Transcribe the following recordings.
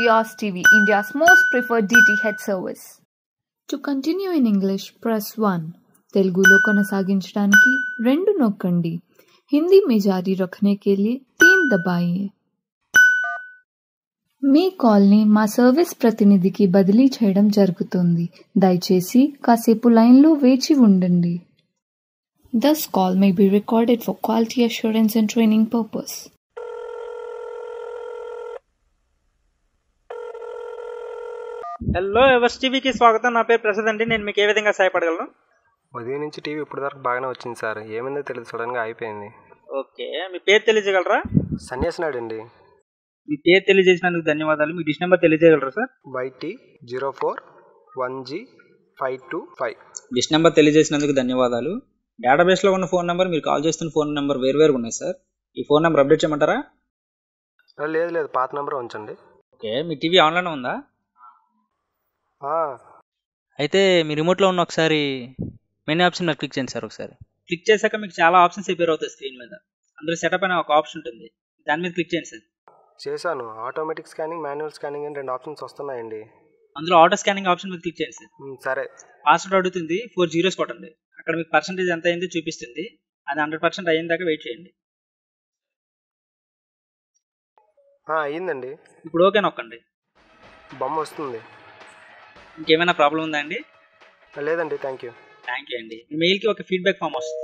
Yours TV, India's most preferred DTH service. To continue in English, press 1. తెలుగులో కొనసాగించడానికి రెండు నొక్కండి హిందీ में जारी रखने के लिए तीन दबाइए మీ కాల్ని మా సర్వీస్ ప్రతినిధికి బదిలీ చేయడం జరుగుతుంది దయచేసి కాసేపు లైన్లో వేచి ఉండండి this call may be recorded for quality assurance and training purpose hello ఎవర్స్ టీవీకి స్వాగతం నా పేరు ప్రసాద్ అండి నేను మీకు ఏ విధంగా సహాయపడగలను ఉదయం నుంచి టీవీ ఇప్పుడు వరకు బాగానే వచ్చింది సార్ ఏమైందో తెలియదు సడన్గా అయిపోయింది ఓకే మీ పేరు తెలియజేయగలరా సన్యాసినాడు అండి మీ పేరు తెలియజేసినందుకు ధన్యవాదాలు మీ డిష్ నెంబర్ తెలియజేయగలరా sir YT zero four one G five two five dish number తెలియజేసినందుకు ధన్యవాదాలు డేటాబేస్లో ఉన్న ఫోన్ నెంబర్ మీరు కాల్ చేస్తున్న ఫోన్ నెంబర్ వేరు ఉన్నాయి సార్ ఈ ఫోన్ నెంబర్ అప్డేట్ చేయమంటారా లేదు లేదు పాత నెంబర్ ఉంచండి ఓకే మీ టీవీ ఆన్లైన్ ఉందా ఆ, అయితే మీ రిమోట్లో ఉన్న ఒకసారి మెనూ ఆప్షన్ మీద క్లిక్ చేయండి సార్ ఒకసారి క్లిక్ చేశాక మీకు చాలా ఆప్షన్స్ అపేర్ అవుతాయి స్క్రీన్ మీద అందులో సెటప్ అనే ఒక ఆప్షన్ ఉంటుంది దాని మీద క్లిక్ చేయండి సార్ చేశాను ఆటోమేటిక్ స్కానింగ్ మాన్యువల్ స్కానింగ్ అని రెండు ఆప్షన్స్ వస్తున్నాయండి అందులో ఆటో స్కానింగ్ ఆప్షన్ మీద క్లిక్ చేయండి సార్ ఉమ్, సరే పాస్వర్డ్ అడుగుతుంది ఫోర్ జీరోస్ కొట్టండి అక్కడ మీకు పర్సంటేజ్ ఎంత అయిందో చూపిస్తుంది అది హండ్రెడ్ పర్సెంట్ అయిన దాకా వెయిట్ చేయండి ఆ, అయ్యిందండి ఇప్పుడు ఓకే నొక్కండి బొమ్మ వస్తుంది ఇంకేమైనా ప్రాబ్లం ఉందా అండి లేదండి థ్యాంక్ యూ థ్యాంక్ యూ అండి మీ మెయిల్కి ఒక ఫీడ్బ్యాక్ ఫామ్ వస్తుంది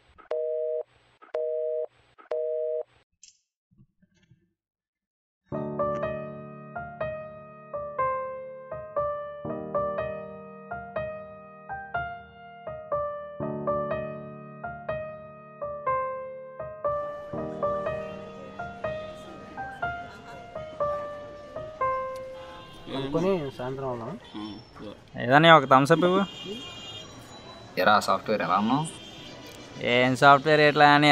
అనుకుని సాయంత్రం అవునా ఏదన్నా ఒక థమ్స్అప్ ఇవ్వు ఎరా సాఫ్ట్వేర్ ఎలా ఉన్నావు ఏం సాఫ్ట్వేర్ ఎట్లా అని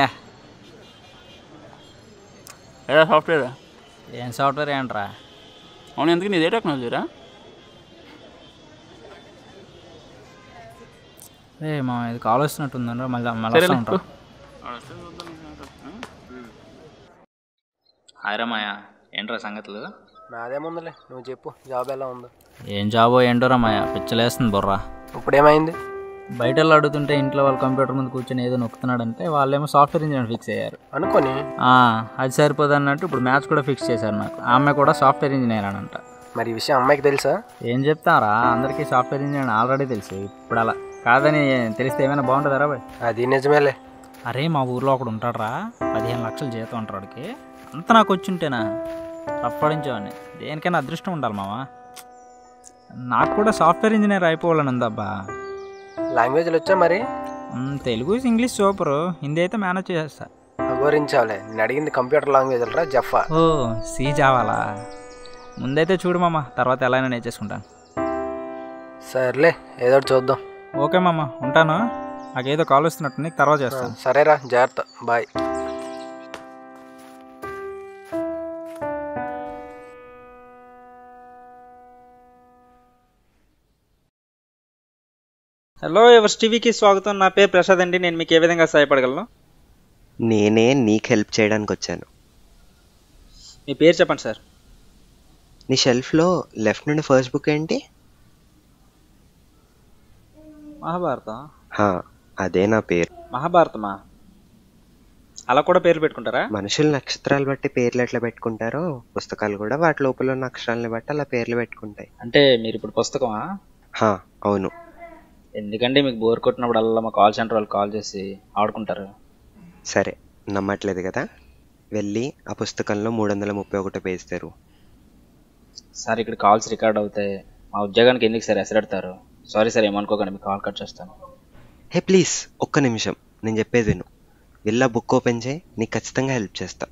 ఏడా సాఫ్ట్వేర్ ఏం సాఫ్ట్వేర్ ఏంట్రా అవును ఎందుకు నీదే టెక్నాలజీరా ఏ మా ఇది కాల్ వస్తున్నట్టుందండి మళ్ళీ మళ్ళీ సరే వస్తా ఉంటా హాయ్ రమాయ ఏంట్రా సంగతులు నాదేముందిలే నువ్వు చెప్పు జాబ్ ఎలా ఉందో ఏం జాబో ఏంటో రమ్మయ్య పిచ్చలేస్తుంది బుర్రా ఇప్పుడు ఏమైంది బయట వాళ్ళు అడుగుతుంటే ఇంట్లో వాళ్ళు కంప్యూటర్ ముందు కూర్చొని ఏదో నొక్కుతున్నాడంటే వాళ్ళేమో సాఫ్ట్వేర్ ఇంజనీర్ ఫిక్స్ అయ్యారు అనుకొని ఆ, అది సరిపోదు అన్నట్టు ఇప్పుడు మ్యాథ్స్ కూడా ఫిక్స్ చేశారు నాకు ఆ అమ్మాయి కూడా సాఫ్ట్వేర్ ఇంజనీర్ అని అంట మరి ఈ విషయం అమ్మాయికి తెలుసా ఏం చెప్తారా అందరికీ సాఫ్ట్వేర్ ఇంజనీర్ ఆల్రెడీ తెలుసు ఇప్పుడు అలా కాదని తెలిస్తే ఏమైనా బాగుంటుందా బాయ్ అది నిజమేలే అరే మా ఊర్లో ఒకడు ఉంటాడురా పదిహేను లక్షలు జీతం ఉంటాడు వాడికి అంత నాకు వచ్చుంటేనా తప్పడించేవాడిని దేనికైనా అదృష్టం ఉండాలి మామ నాకు కూడా సాఫ్ట్వేర్ ఇంజనీర్ అయిపోవాలని ఉందబ్బా లాంగ్వేజ్లు వచ్చా మరి మ్, తెలుగు ఇంగ్లీష్ సూపర్ హిందీ అయితే మేనేజ్ చేసేస్తా అఘోరించావులే నేను అడిగింది కంప్యూటర్ లాంగ్వేజ్ రా జఫా ఓ సీ జావాలా ముందైతే చూడు మామ తర్వాత ఎలా అయినా నేర్చేసుకుంటాను సర్లే ఏదో ఒకటి చూద్దాం ఓకే మామ ఉంటాను నాకేదో కాల్ వస్తున్నట్టుంది తర్వాత చేస్తాను సరేరా జాగ్రత్త బాయ్ హలో ఎవరి టీవీకి స్వాగతం నా పేరు ప్రసాద్ అండి నేను మీకు ఏ విధంగా సహాయపడగలను నేనే నీకు హెల్ప్ చేయడానికి వచ్చాను మీ పేరు చెప్పండి సార్ నీ షెల్ఫ్లో లెఫ్ట్ నుండి ఫస్ట్ బుక్ ఏంటి మహాభారతం హా, అదే నా పేరు మహాభారతమా అలా కూడా పేర్లు పెట్టుకుంటారా మనుషులు నక్షత్రాలు బట్టి పేర్లు ఎట్లా పెట్టుకుంటారో పుస్తకాలు కూడా వాటి లోపల ఉన్న అక్షరాలని బట్టి అలా పేర్లు పెట్టుకుంటాయి అంటే మీరు ఇప్పుడు పుస్తకమా హా అవును ఎందుకంటే మీకు బోర్ కొట్టినప్పుడల్లా మా కాల్ సెంటర్ వాళ్ళు కాల్ చేసి ఆడుకుంటారు సరే నమ్మట్లేదు కదా వెళ్ళి ఆ పుస్తకంలో మూడు వందల ముప్పై ఒకటో పేజ్ తెరు సార్ ఇక్కడ కాల్స్ రికార్డ్ అవుతాయి మా ఉద్యోగానికి ఎందుకు సార్ ఎసరెడతారు సారీ సార్ ఏమనుకోకండి మీకు కాల్ కట్ చేస్తాను హే ప్లీజ్ ఒక్క నిమిషం నేను చెప్పేది విను వెళ్ళా బుక్ ఓపెన్ చేయి నీకు ఖచ్చితంగా హెల్ప్ చేస్తా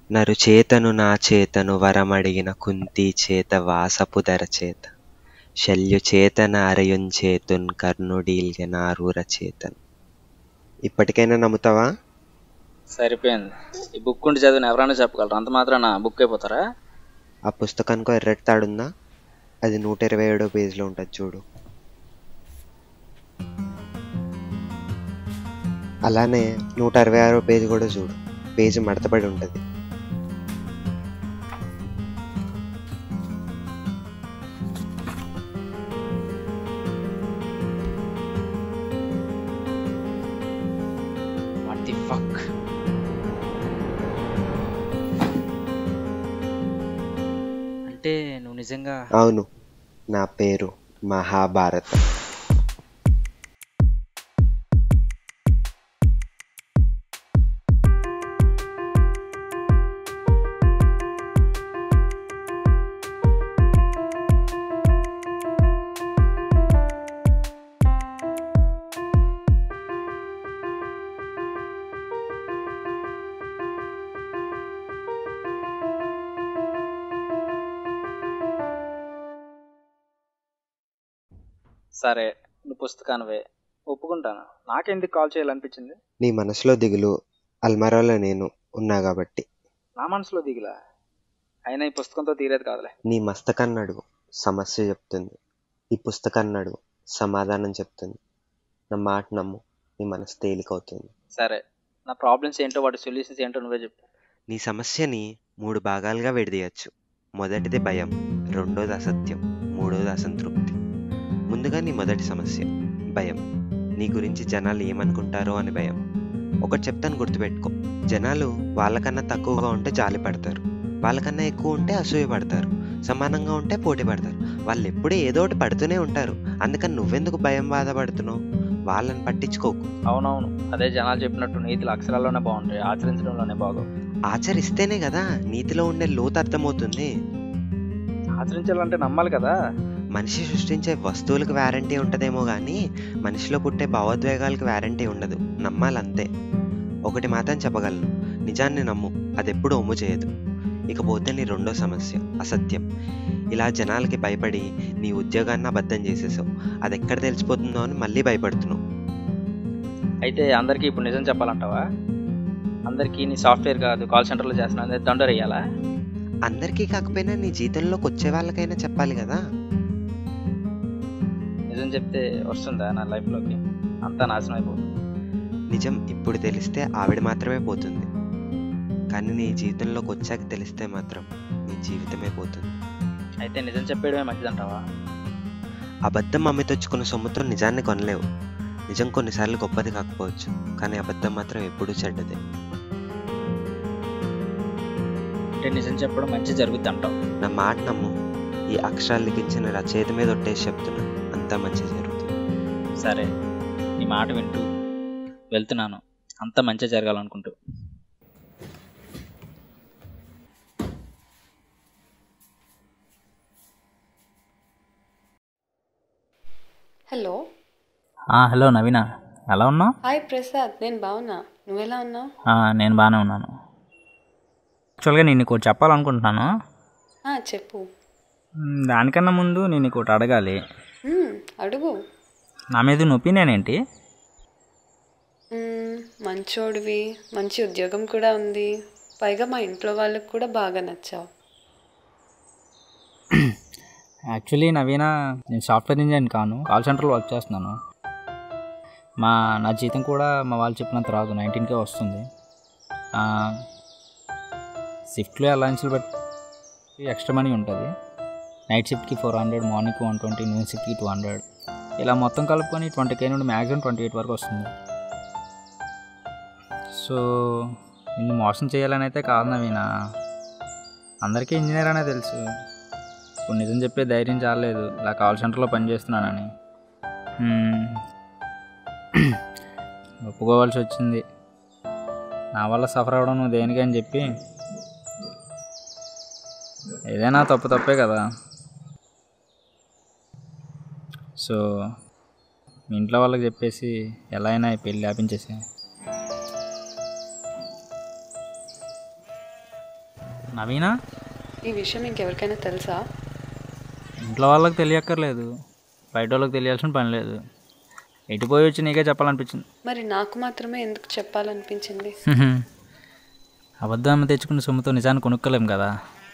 నరు చేతను నా చేతను వరమడిగిన కుంతి చేత వాసపు ధర చేత శల్యు చేతన అరయుంచేతున్ కర్ణుడీల్గె నారూర చేతన్ ఇప్పటికైనా నమ్ముతావా సరిపోయింది ఈ బుక్ ఉండి చదివిన ఎవరైనా చెప్పగలరు అంత మాత్రాన బుక్ అయిపోతారా ఆ పుస్తకానికి ఎర్రటి తాడుందా అది నూట ఇరవై ఏడో పేజీలో ఉంటుంది చూడు అలానే నూట అరవై ఆరో పేజీ కూడా చూడు పేజీ మడతపడి ఉంటుంది వాట్ ది ఫక్ అంటే నువ్వు నిజంగా అవును నా పేరు మహాభారతం సరే నువ్వు పుస్తకానివే ఒప్పుకుంటాను నాకెందుకు కాల్ చేయాలనిపించింది నీ మనసులో దిగులు అల్మారాలో నేను ఉన్నా కాబట్టి నా మనసులో దిగులా అయినా ఈ పుస్తకంతో తీరేది కాదులే నీ మస్తకాన్ని అడుగు సమస్య చెప్తుంది ఈ పుస్తకాన్ని అడుగు సమాధానం చెప్తుంది నా మాట నమ్ము నీ మనసు తేలికవుతుంది సరే నా ప్రాబ్లమ్స్ ఏంటో వాటి సొల్యూషన్స్ ఏంటో నువ్వే చెప్పు నీ సమస్యని మూడు భాగాలుగా విడదీయచ్చు మొదటిది భయం రెండోది అసత్యం మూడోది అసంతృప్తి ముందుగా నీ మొదటి సమస్య భయం నీ గురించి జనాలు ఏమనుకుంటారో అని భయం ఒకటి చెప్తాను గుర్తుపెట్టుకో జనాలు వాళ్ళకన్నా తక్కువగా ఉంటే జాలి పడతారు వాళ్ళకన్నా ఎక్కువ ఉంటే అసూయ పడతారు సమానంగా ఉంటే పోటీ పడతారు వాళ్ళు ఎప్పుడూ ఏదో ఒకటి పడుతూనే ఉంటారు అందుకని నువ్వెందుకు భయం బాధపడుతున్నావు వాళ్ళని పట్టించుకోకు అవునవును అదే జనాలు చెప్పినట్టు నీతులు అక్షరాల్లోనే బాగుంటాయి ఆచరించడంలోనే బాగోవు ఆచరిస్తేనే కదా నీతిలో ఉండే లోతు అర్థమవుతుంది ఆచరించాలంటే నమ్మాలి కదా మనిషి సృష్టించే వస్తువులకు వ్యారంటీ ఉంటుందేమో కానీ మనిషిలో పుట్టే భావోద్వేగాలకు వ్యారంటీ ఉండదు నమ్మాలంతే ఒకటి మాత్రం చెప్పగలను నిజాన్ని నమ్ము అది ఎప్పుడు ఒమ్ము చేయదు ఇకపోతే నీ రెండో సమస్య అసత్యం ఇలా జనాలకి భయపడి నీ ఉద్యోగాన్ని అబద్ధం చేసేసావు అది ఎక్కడ తెలిసిపోతుందో అని మళ్ళీ భయపడుతున్నావు అయితే అందరికీ ఇప్పుడు నిజం చెప్పాలంటావా అందరికీ నీ సాఫ్ట్వేర్ కాదు కాల్ సెంటర్లో చేస్తున్నా దండర్ వేయాలా అందరికీ కాకపోయినా నీ జీతంలోకి వచ్చే వాళ్ళకైనా చెప్పాలి కదా నిజం చెప్తే వస్తుందా నా లైఫ్లోకి అంతా నాశనం అయిపోతుంది నిజం ఇప్పుడు తెలిస్తే ఆవిడ మాత్రమే పోతుంది కానీ నీ జీవితంలోకి వచ్చాక తెలిస్తే మాత్రం నీ జీవితమే పోతుంది అయితే నిజం చెప్పేయడమే మంచిదంటావా అబద్ధం అమ్మి తెచ్చుకున్న సొమ్ముతో నిజాన్ని కొనలేవు నిజం కొన్నిసార్లు గొప్పది కాకపోవచ్చు కానీ అబద్ధం మాత్రం ఎప్పుడూ చెడ్డదే అంటే నిజం చెప్పడం మంచి జరుగుద్ది అంటావు నా మాట నమ్ము ఈ అక్షరాలు లిఖించిన రచయిత మీద ఒట్టేసి చెప్తున్నా అంతా మంచి జరుగుతుంది సరే నీ మాట వింటూ వెళ్తున్నాను అంతా మంచి జరగాలనుకుంటూ హలో ఆ, హలో నవీన ఎలా ఉన్నావు హాయ్ ప్రసాద్ నేను బాగున్నా నువ్వెలా ఉన్నావు ఆ, నేను బాగానే ఉన్నాను యాక్చువల్గా నేను నీకు ఒకటి చెప్పాలనుకుంటున్నాను చెప్పు మ్, దానికన్నా ముందు నేను నీకు ఒకటి అడగాలి మ్మ్, అడుగు నా మీద నీ ఒపీనియన్ ఏంటి మ్మ్, మంచోడివి మంచి ఉద్యోగం కూడా ఉంది పైగా మా ఇంట్లో వాళ్ళకి కూడా బాగా నచ్చావు యాక్చువల్లీ నవీన నేను సాఫ్ట్వేర్ ఇంజనీర్ కాను కాల్ సెంటర్లో వర్క్ చేస్తున్నాను మా నా జీతం కూడా మా వాళ్ళు చెప్పినంత రాదు నైన్టీన్కే వస్తుంది ఆ, షిఫ్ట్లో అలయన్స్లు బట్టి ఎక్స్ట్రా మనీ ఉంటుంది నైట్ షిఫ్ట్కి ఫోర్ హండ్రెడ్ మార్నింగ్కి వన్ ట్వంటీ నూన్ షిఫ్ట్కి టూ హండ్రెడ్ ఇలా మొత్తం కలుపుకొని ట్వంటీ కే నుండి మ్యాక్సిమం ట్వంటీ ఎయిట్ వరకు వస్తుంది సో నిన్ను మోసం చేయాలని అయితే కాదు నవీన అందరికీ ఇంజనీర్ అనే తెలుసు ఇప్పుడు నిజం చెప్పే ధైర్యం చాలేదు ఇలా కాల్ సెంటర్లో పనిచేస్తున్నానని హ్మ్. ఒప్పుకోవాల్సి వచ్చింది నా వల్ల సఫర్ అవ్వడం నువ్వు దేనికి అని చెప్పి ఏదైనా తప్పు తప్పే కదా సో మీ ఇంట్లో వాళ్ళకి చెప్పేసి ఎలా అయినా ఈ పెళ్ళి ఆపించేసి నవీనా ఈ విషయం ఇంకెవరికైనా తెలుసా ఇంట్లో వాళ్ళకి తెలియక్కర్లేదు బయట వాళ్ళకి తెలియాల్సిన పని లేదు ఎటు పోయి వచ్చి నీకే చెప్పాలనిపించింది మరి నాకు మాత్రమే ఎందుకు చెప్పాలనిపించింది అబద్ధం తెచ్చుకున్న సొమ్ముతో నిజాన్ని కొనుక్కోలేం కదా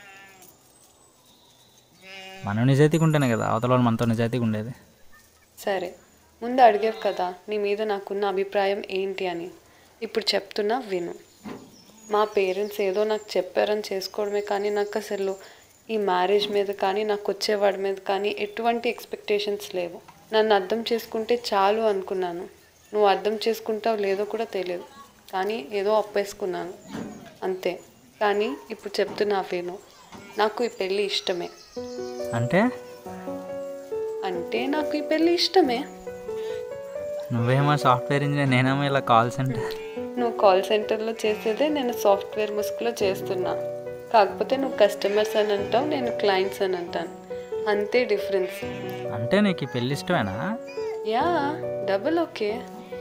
మనం నిజాయితీగా ఉంటేనే కదా అవతల వాళ్ళు మనతో నిజాయితీగా ఉండేది సరే ముందు అడిగావు కదా నీ మీద నాకున్న అభిప్రాయం ఏంటి అని ఇప్పుడు చెప్తున్నా విను మా పేరెంట్స్ ఏదో నాకు చెప్పారని చేసుకోవడమే కానీ నాకు అసలు ఈ మ్యారేజ్ మీద కానీ నాకు వచ్చేవాడి మీద కానీ ఎటువంటి ఎక్స్పెక్టేషన్స్ లేవు నన్ను అర్థం చేసుకుంటే చాలు అనుకున్నాను నువ్వు అర్థం చేసుకుంటావు లేదో కూడా తెలియదు కానీ ఏదో అప్పేసుకున్నాను అంతే కానీ ఇప్పుడు చెప్తున్నా విను నాకు ఈ పెళ్ళి ఇష్టమే అంటే అంటే నాకు ఈ పెళ్ళి ఇష్టమే నువ్వేమో సాఫ్ట్వేర్ ఇంజనీర్ నేనేమో ఇలా కాల్ సెంటర్ నువ్వు కాల్ సెంటర్లో చేసేదే నేను సాఫ్ట్వేర్ ముసుగులో చేస్తున్నా కాకపోతే నువ్వు కస్టమర్స్ అని అంటావు నేను క్లయింట్స్ అని అంటాను అంతే డిఫరెన్స్ అంటే నీకు ఈ పెళ్ళి ఇష్టమేనా యా డబుల్ ఓకే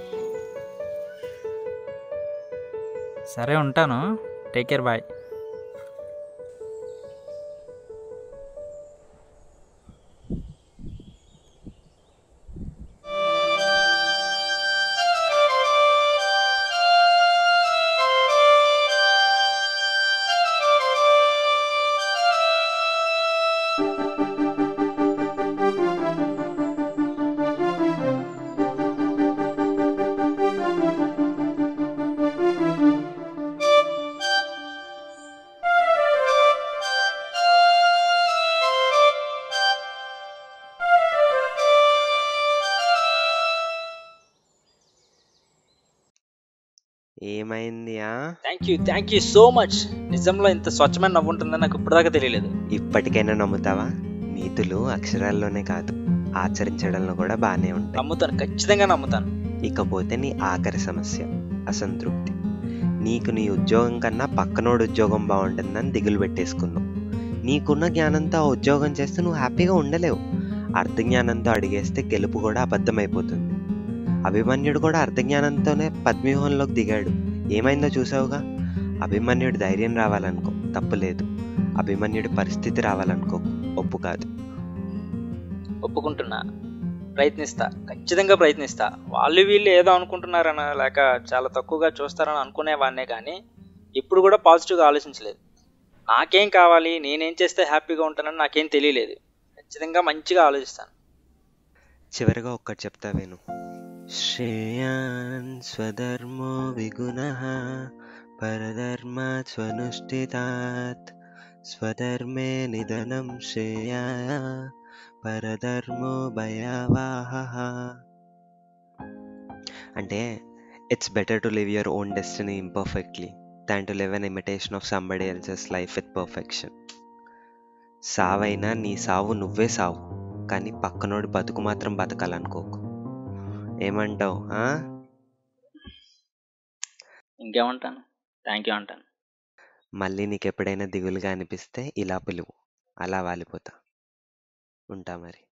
సరే ఉంటాను టేక్ కేర్ బాయ్ ఏమైంది ఆ thank you thank you so much నిజంలో ఇంత స్వచ్ఛమైన నవ్వు ఉంటుందని నాకు ఇప్పటిదాకా తెలియలేదు ఇప్పటికైనా నమ్ముతావా నీతులు అక్షరాల్లోనే కాదు ఆచరించడంలో కూడా బాగానే ఉంటాయి నమ్ముతాను ఖచ్చితంగా నమ్ముతాను ఇకపోతే నీ ఆఖరి సమస్య అసంతృప్తి నీకు నీ ఉద్యోగం కన్నా పక్కనోడు ఉద్యోగం బాగుంటుందని దిగులు పెట్టేసుకున్నావు నీకున్న జ్ఞానంతో ఆ ఉద్యోగం చేస్తే నువ్వు హ్యాపీగా ఉండలేవు అర్థ జ్ఞానంతో అడిగేస్తే గెలుపు కూడా అబద్ధమైపోతుంది అభిమన్యుడు కూడా అర్థ జ్ఞానంతోనే పద్మవ్యూహంలోకి దిగాడు ఏమైందో చూసావుగా అభిమన్యుడు ధైర్యం రావాలనుకో తప్పులేదు అభిమన్యుడి పరిస్థితి రావాలనుకో ఒప్పు కాదు ఒప్పుకుంటున్నా ప్రయత్నిస్తా ఖచ్చితంగా ప్రయత్నిస్తా వాళ్ళు వీళ్ళు ఏదో అనుకుంటున్నారన లేక చాలా తక్కువగా చూస్తారని అనుకునేవాడినే కానీ ఇప్పుడు కూడా పాజిటివ్గా ఆలోచించలేదు నాకేం కావాలి నేనేం చేస్తే హ్యాపీగా ఉంటానని నాకేం తెలియలేదు ఖచ్చితంగా మంచిగా ఆలోచిస్తాను చివరిగా ఒక్కటి చెప్తా విను శ్రేయాన్ స్వధర్మో విగుణ పరధర్మాత్ స్వనుష్ఠితాత్ స్వధర్మే నిధనం శ్రేయా పరధర్మో భయావాహ అంటే it's better to live your own destiny imperfectly than to live an imitation of somebody else's life with perfection సావైనా నీ సావు నువ్వే సావు కానీ పక్కనోడి బతుకు మాత్రం బతకాలనుకోకు ఏమంటావు ఇంకేమంటాను థ్యాంక్ యూ అంటాను మళ్ళీ నీకు ఎప్పుడైనా దిగులుగా అనిపిస్తే ఇలా పిలువు అలా వాలిపోతా ఉంటా మరి